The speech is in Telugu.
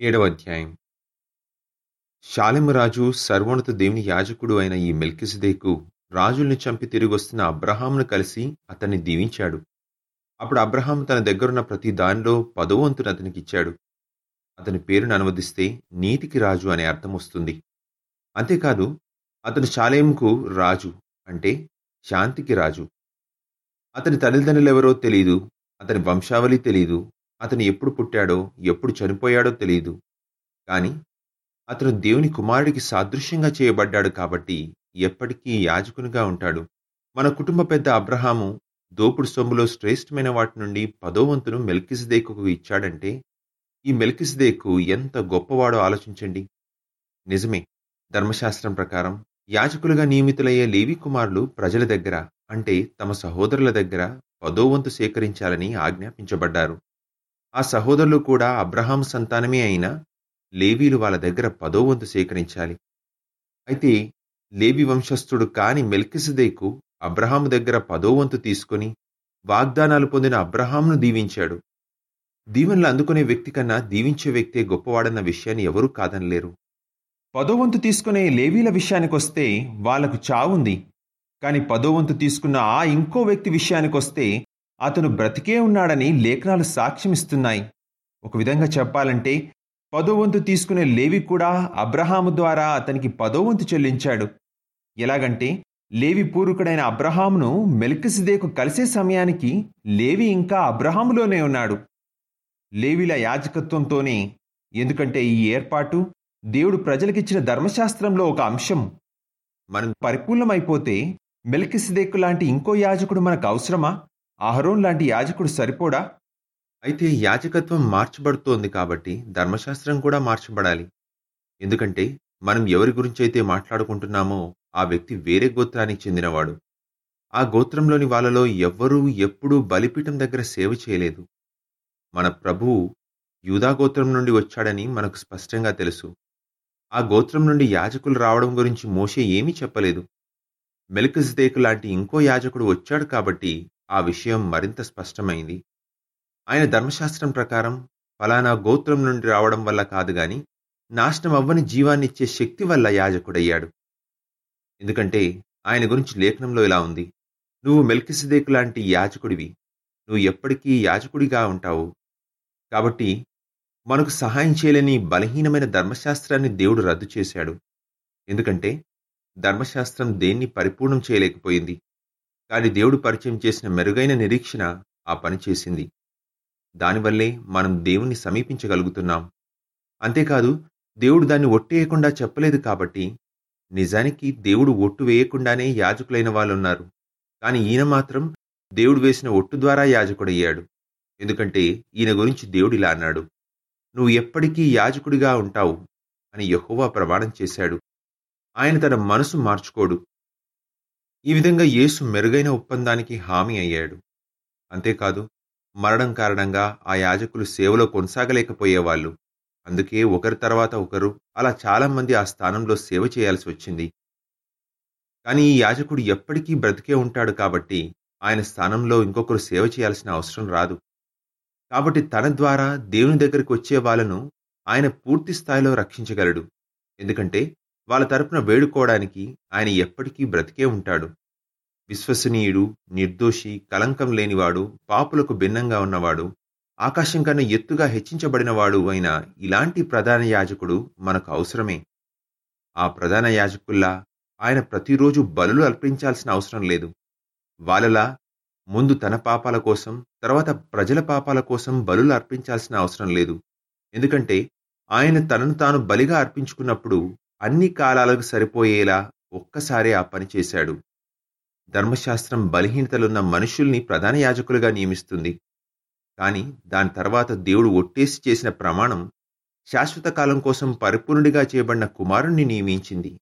ఏడవ అధ్యాయం షాలెము రాజు సర్వోన్నత దేవుని యాజకుడు అయిన ఈ మెల్కిసెదెకు రాజుల్ని చంపి తిరిగొస్తున్న అబ్రహామును కలిసి అతన్ని దీవించాడు అప్పుడు అబ్రహాం తన దగ్గరున్న ప్రతి దానిలో పదో వంతును అతనికి ఇచ్చాడు అతని పేరును అనువదిస్తే నీతికి రాజు అనే అర్థం వస్తుంది అంతేకాదు అతను షాలేముకు రాజు అంటే శాంతికి రాజు అతని తల్లిదండ్రులెవరో తెలియదు అతని వంశావళి తెలియదు అతను ఎప్పుడు పుట్టాడో ఎప్పుడు చనిపోయాడో తెలియదు కానీ అతను దేవుని కుమారుడికి సాదృశ్యంగా చేయబడ్డాడు కాబట్టి ఎప్పటికీ యాజకునిగా ఉంటాడు మన కుటుంబ పెద్ద అబ్రహాము దోపుడు సొమ్ములో శ్రేష్టమైన వాటి నుండి పదో వంతును మెల్కిసిదేకుకు ఇచ్చాడంటే ఈ మెల్కిసిదేకు ఎంత గొప్పవాడో ఆలోచించండి నిజమే ధర్మశాస్త్రం ప్రకారం యాజకులుగా నియమితులయ్యే లేవి కుమారులు ప్రజల దగ్గర అంటే తమ సహోదరుల దగ్గర పదో వంతు సేకరించాలని ఆజ్ఞాపించబడ్డారు ఆ సహోదరులు కూడా అబ్రహాం సంతానమే అయినా లేవీలు వాళ్ళ దగ్గర పదో వంతు సేకరించాలి అయితే లేవి వంశస్థుడు కాని మెల్కిసదేకు అబ్రహాము దగ్గర పదో వంతు తీసుకొని వాగ్దానాలు పొందిన అబ్రహాంను దీవించాడు దీవెనలు అందుకునే వ్యక్తి కన్నా దీవించే వ్యక్తే గొప్పవాడన్న విషయాన్ని ఎవరూ కాదనలేరు పదో వంతు తీసుకునే లేవీల విషయానికొస్తే వాళ్లకు చావుంది కానీ పదో వంతు తీసుకున్న ఆ ఇంకో వ్యక్తి విషయానికొస్తే అతను బ్రతికే ఉన్నాడని లేఖనాలు సాక్ష్యమిస్తున్నాయి ఒక విధంగా చెప్పాలంటే పదో వంతు తీసుకునే లేవి కూడా అబ్రహాము ద్వారా అతనికి పదో వంతు చెల్లించాడు ఎలాగంటే లేవి పూర్వకుడైన అబ్రహామును మెల్కిసిదేకు కలిసే సమయానికి లేవి ఇంకా అబ్రహాములోనే ఉన్నాడు లేవిల యాజకత్వంతోనే ఎందుకంటే ఈ ఏర్పాటు దేవుడు ప్రజలకిచ్చిన ధర్మశాస్త్రంలో ఒక అంశం మనం పరిపూర్ణమైపోతే మెల్కిసిదేకు లాంటి ఇంకో యాజకుడు మనకు అవసరమా అహరోన్ లాంటి యాజకుడు సరిపోడా అయితే యాజకత్వం మార్చబడుతోంది కాబట్టి ధర్మశాస్త్రం కూడా మార్చబడాలి ఎందుకంటే మనం ఎవరి గురించి అయితే మాట్లాడుకుంటున్నామో ఆ వ్యక్తి వేరే గోత్రానికి చెందినవాడు ఆ గోత్రంలోని వాళ్ళలో ఎవ్వరూ ఎప్పుడూ బలిపీఠం దగ్గర సేవ చేయలేదు మన ప్రభువు యూదా గోత్రం నుండి వచ్చాడని మనకు స్పష్టంగా తెలుసు ఆ గోత్రం నుండి యాజకులు రావడం గురించి మోషే ఏమీ చెప్పలేదు మెల్కిజ్దేకు లాంటి ఇంకో యాజకుడు వచ్చాడు కాబట్టి ఆ విషయం మరింత స్పష్టమైంది ఆయన ధర్మశాస్త్రం ప్రకారం ఫలానా గోత్రం నుండి రావడం వల్ల కాదు గాని నాశనం అవ్వని జీవాన్నిచ్చే శక్తి వల్ల యాజకుడయ్యాడు ఎందుకంటే ఆయన గురించి లేఖనంలో ఇలా ఉంది నువ్వు మెల్కిసిదేకు లాంటి యాజకుడివి నువ్వు ఎప్పటికీ యాజకుడిగా ఉంటావు కాబట్టి మనకు సహాయం చేయలేని బలహీనమైన ధర్మశాస్త్రాన్ని దేవుడు రద్దు చేశాడు ఎందుకంటే ధర్మశాస్త్రం దేన్ని పరిపూర్ణం చేయలేకపోయింది కానీ దేవుడు పరిచయం చేసిన మెరుగైన నిరీక్షణ ఆ పని చేసింది దానివల్లే మనం దేవుణ్ణి సమీపించగలుగుతున్నాం అంతేకాదు దేవుడు దాన్ని ఒట్టేయకుండా చెప్పలేదు కాబట్టి నిజానికి దేవుడు ఒట్టు వేయకుండానే యాజకులైన వాళ్ళున్నారు కానీ ఈయన మాత్రం దేవుడు వేసిన ఒట్టు ద్వారా యాజకుడయ్యాడు ఎందుకంటే ఈయన గురించి దేవుడు ఇలా అన్నాడు నువ్వు ఎప్పటికీ యాజకుడిగా ఉంటావు అని యహోవా ప్రమాణం చేశాడు ఆయన తన మనసు మార్చుకోడు ఈ విధంగా యేసు మెరుగైన ఒప్పందానికి హామీ అయ్యాడు అంతేకాదు మరణం కారణంగా ఆ యాజకులు సేవలో కొనసాగలేకపోయేవాళ్ళు అందుకే ఒకరి తర్వాత ఒకరు అలా చాలామంది ఆ స్థానంలో సేవ చేయాల్సి వచ్చింది కానీ ఈ యాజకుడు ఎప్పటికీ బ్రతికే ఉంటాడు కాబట్టి ఆయన స్థానంలో ఇంకొకరు సేవ చేయాల్సిన అవసరం రాదు కాబట్టి తన ద్వారా దేవుని దగ్గరికి వచ్చే వాళ్ళను ఆయన పూర్తి స్థాయిలో రక్షించగలడు ఎందుకంటే వాళ్ళ తరపున వేడుకోవడానికి ఆయన ఎప్పటికీ బ్రతికే ఉంటాడు విశ్వసనీయుడు నిర్దోషి కలంకం లేనివాడు పాపులకు భిన్నంగా ఉన్నవాడు ఆకాశం కన్నా ఎత్తుగా హెచ్చించబడినవాడు అయిన ఇలాంటి ప్రధాన యాజకుడు మనకు అవసరమే ఆ ప్రధాన యాజకుల్లా ఆయన ప్రతిరోజు బలులు అర్పించాల్సిన అవసరం లేదు వాళ్ళలా ముందు తన పాపాల కోసం తర్వాత ప్రజల పాపాల కోసం బలులు అర్పించాల్సిన అవసరం లేదు ఎందుకంటే ఆయన తనను తాను బలిగా అర్పించుకున్నప్పుడు అన్ని కాలాలకు సరిపోయేలా ఒక్కసారే ఆ పని చేశాడు ధర్మశాస్త్రం బలహీనతలున్న మనుషుల్ని ప్రధాన యాజకులుగా నియమిస్తుంది కానీ దాని తర్వాత దేవుడు ఒట్టేసి చేసిన ప్రమాణం శాశ్వత కాలం కోసం పరిపూర్ణుడిగా చేయబడిన కుమారుణ్ణి నియమించింది